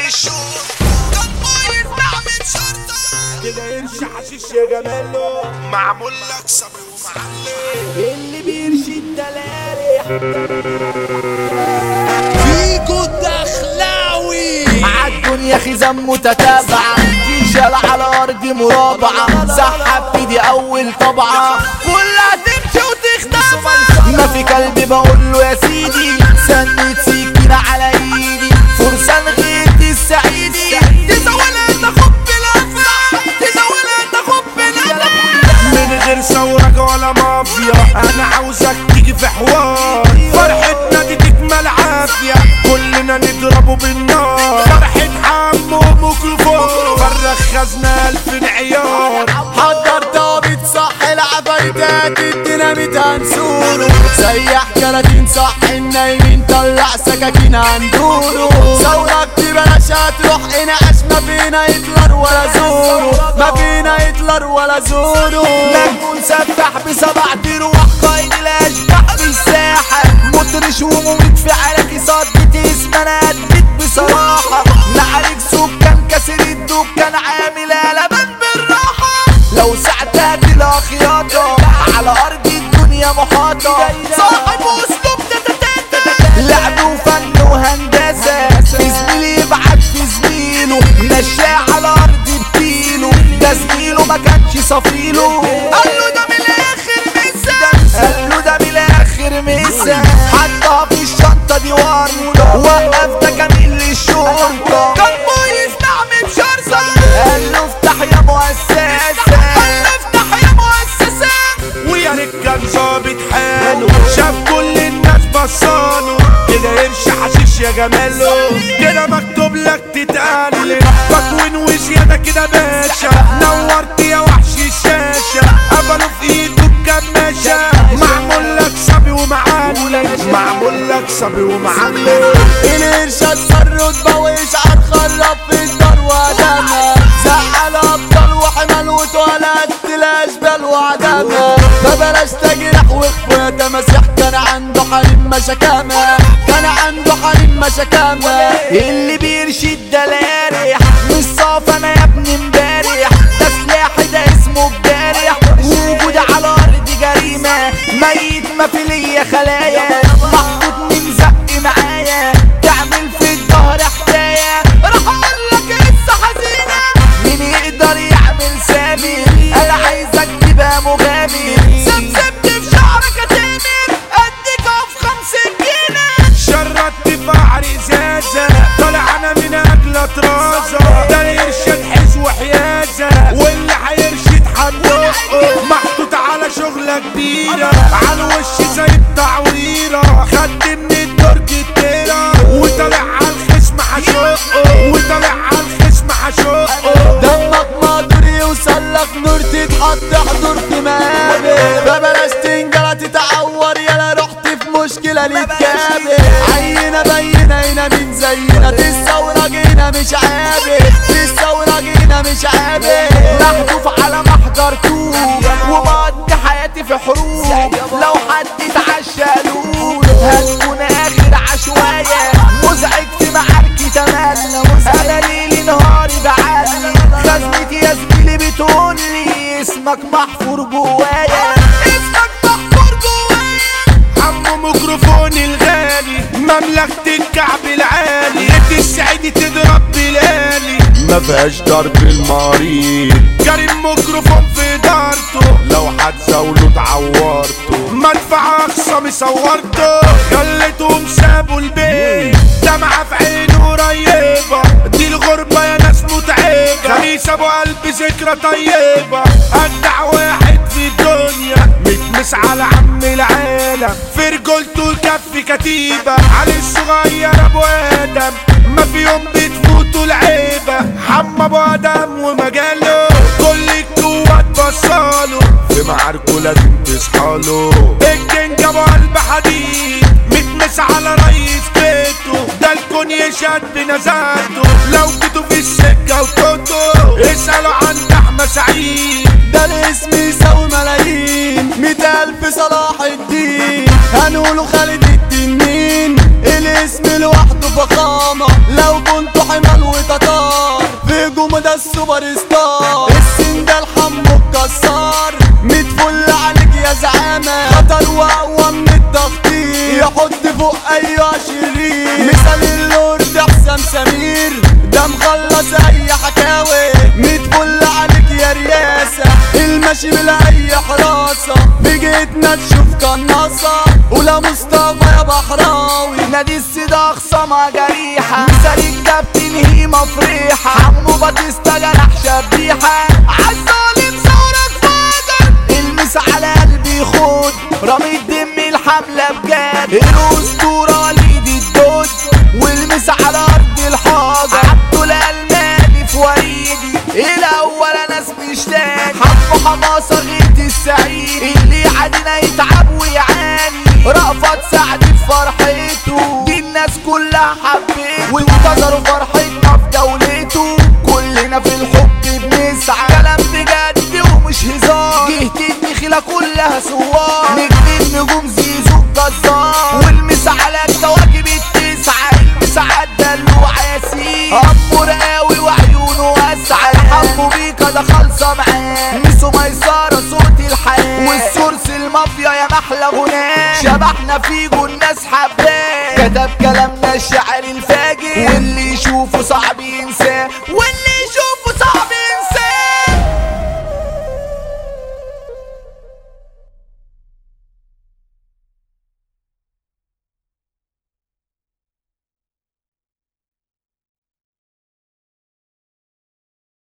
الشوق كان بايظ نعمل شرطة كده يرشي حشيش يا جماله معمول لك صبي ومعلم اللي بيرشي الدلالي فيكو دخلاوي عالدنيا خزام متتابعة تنشال على أرض مرابعة سحب في دي أول طبعة كلها تمشي وتختفى ما في كلب بقول له يا سيدي سنة سكينة على إيدي فرسان غيرتي السعيدي تزول أنت خب الأفراح تزول أنت خب الأفراح من غير ثورة ولا مافيا انا عاوزك تيجي في حوار فرحتنا دي تكمل عافية كلنا نضربه بالنار فرحة حمو وميكروفون فرخ خزنة الف عيار حضر ضابط صح العبايدات الديناميت هنسوره سيح كراتين صح النايمين طلع سكاكين هندوره ثورك دي بلاش هتروح انعاش ما فينا هتلر ولا زوره ما فينا هتلر ولا زوره نجم سفاح بسبع تروح قايد الاشباح بالساحة مطرش ومميت في عراكي صدت اسم انا اديت بصراحة نعالج سكان كسر الدكان عامل قلبان بالراحة لو ساعتها تلاقي خياطة على أرض الدنيا محاطة صاحب أسلوب تتتتت لعب وفن وهندسة في زميلي يبعت في زميله مشاه على أرض بتيله ده زميله ما كانش صفيله قال له ده من الآخر مسا قال له ده من الآخر مسا حطها في الشنطة دي ورطة وقف ده كمين للشرطة كان بايظ نعمل شرطة قال له افتح يا مؤسسة قال له افتح يا مؤسسة ويا ريت كان ظابط حاله شاف كل الناس بصاله كده يرشي حشيش يا جماله كده مكتوب لك تتقلب تكوين وزيادة كده باشا نورت يا وحش الشاشة قبلوا في ايده بكماشة معمول لك صبي ومعلم معمول لك صبي ومعلم الإرشاد صار رتبة وإشعار خرب في الدار وعدمها زعل أبطال وحمل واتولدت الأشبال وعدمها فبلاش تجرح واخويا تماسيح كان عنده حريم مشاكامة كان عنده حريم مشاكامة اللي بيرشد ده لارح مش صاف أنا يا ابني امبارح ده سلاحي ده اسمه بجارح وجودي على أرض جريمة ميت ما في ليا خلايا محطوط من زق معايا تعمل في الظهر حكاية راح اقول لك قصة حزينة مين يقدر يعمل سامي انا عايزك تبقى مغامر سبسبت في شعرك يا تامر اديك في خمس جنيه شردت في عرق ازازة طالع انا من اجل طرازة ده يرشد حس وحيازة واللي هيرشد حنطقه محطوط على شغلة كبيرة على الوش زي التعويرة خدت من الدرج التيرة وطالع على الخصم هشقه وطالع على الخصم هشقه دمك مقدور يوصل لك نور تتحط حضور في مقابل فبلاش تنجرة تتعور يلا رحت في مشكلة نتكابل عينة بينة هنا من زينا تستورة جينا مش عابل تستورة جينا مش عابل محذوف على محضر توب وبقضي حياتي في حروب لو حد اتعشى قلوب هتكون اخر عشواية مزعج في معاركي تملي انا ليلي نهاري بعلي خزنتي يا زميلي بتقولي اسمك محفور جوايا اسمك محفور جوايا عمو ميكروفون الغالي مملكة الكعب العالي يد السعيد تضرب بلالي ما فيهاش ضرب المريض كريم ميكروفون في دارته لو حد زاوله اتعورته مدفع اخصامي صورته خليتهم سابوا البيت دمعة في عينه قريبة دي الغربة يا ناس متعبة خميس ابو قلب ذكرى طيبة اجدع واحد في الدنيا متمس على عم العالم في رجولته الكف كتيبة علي الصغير ابو ادم ما في يوم بتفوتوا العيبة حمى ابو ادم ومجاله كل القوات بصاله في معاركه لازم تصحاله الجنج ابو قلب حديد متمس على رئيس بيته ده الكون يشهد بنزاته لو جيتوا في السكة وتوتو اسألوا عن احمد سعيد ده الاسم يساوي ملايين مية ألف صلاح الدين هنقوله خالد التنين الاسم لوحده فخامة لو كنت حمل وتتار في جمد السوبر ستار السن ده الحمو الكسار ميت فل عليك يا زعامة خطر واقوى من التخطيط يحط فوق اي شرير مثال اللورد حسام سمير ده مخلص اي حكاوي ميت فل عليك يا رياسة المشي بلا اي حراسة بجيتنا تشوف قناصة ولا مصطفى يا بحراوي نادي السيدة خصمة جريحة مثال الكابتن هيما فريحة عمو باتيستا جرح شبيحة عالظالم ثورك فاجر المس على قلبي خد رمي الدم الحملة بجد الأسطورة وليد الدود والمس على أرض الحاجة عبدو الألماني في وريدي الأول ناس مش تاني حمو حماسة غيرت السعيد اللي عادنا يتعب ويعاني رأفت سعد في فرحته دي الناس كلها حبيته وانتظروا فرحتنا في دولته كلنا في الحب بنسعى كلام بجد ومش هزار جهة الدخلة كلها سوار نجم النجوم زيزو الجزار والمس على الكواكب التسعة المس على الدلوع ياسين أمور قوي وعيونه واسعة الحب بيك ده خالصة معاه ميسو ميسرة صوت الحياة والسورس المافيا يا محلى غناه شبحنا فيجو الناس حباه كتب كلامنا الشاعر الفاجر واللي يشوفه صعب ينساه